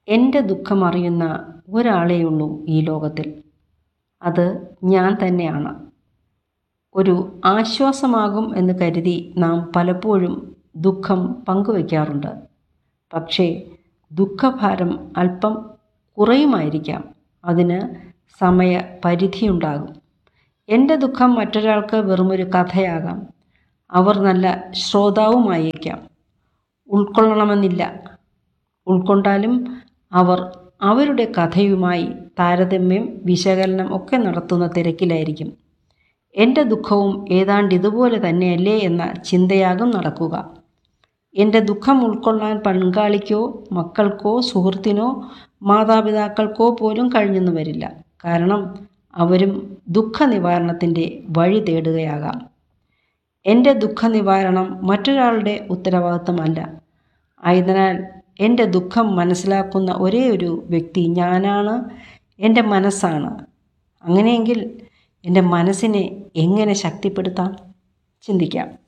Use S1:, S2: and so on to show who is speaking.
S1: എൻ്റെ ദുഃഖം അറിയുന്ന ഒരാളേയുള്ളൂ ഈ ലോകത്തിൽ അത് ഞാൻ തന്നെയാണ് ഒരു ആശ്വാസമാകും എന്ന് കരുതി നാം പലപ്പോഴും ദുഃഖം പങ്കുവയ്ക്കാറുണ്ട് പക്ഷേ ദുഃഖഭാരം അല്പം കുറയുമായിരിക്കാം അതിന് സമയപരിധിയുണ്ടാകും എൻ്റെ ദുഃഖം മറ്റൊരാൾക്ക് വെറുമൊരു കഥയാകാം അവർ നല്ല ശ്രോതാവുമായേക്കാം ഉൾക്കൊള്ളണമെന്നില്ല ഉൾക്കൊണ്ടാലും അവർ അവരുടെ കഥയുമായി താരതമ്യം വിശകലനം ഒക്കെ നടത്തുന്ന തിരക്കിലായിരിക്കും എൻ്റെ ദുഃഖവും ഏതാണ്ട് ഇതുപോലെ തന്നെയല്ലേ എന്ന ചിന്തയാകും നടക്കുക എൻ്റെ ദുഃഖം ഉൾക്കൊള്ളാൻ പങ്കാളിക്കോ മക്കൾക്കോ സുഹൃത്തിനോ മാതാപിതാക്കൾക്കോ പോലും കഴിഞ്ഞെന്ന് വരില്ല കാരണം അവരും ദുഃഖ നിവാരണത്തിൻ്റെ വഴി തേടുകയാകാം എൻ്റെ ദുഃഖ നിവാരണം മറ്റൊരാളുടെ ഉത്തരവാദിത്തമല്ല ആയതിനാൽ എൻ്റെ ദുഃഖം മനസ്സിലാക്കുന്ന ഒരേ ഒരു വ്യക്തി ഞാനാണ് എൻ്റെ മനസ്സാണ് അങ്ങനെയെങ്കിൽ എൻ്റെ മനസ്സിനെ എങ്ങനെ ശക്തിപ്പെടുത്താം ചിന്തിക്കാം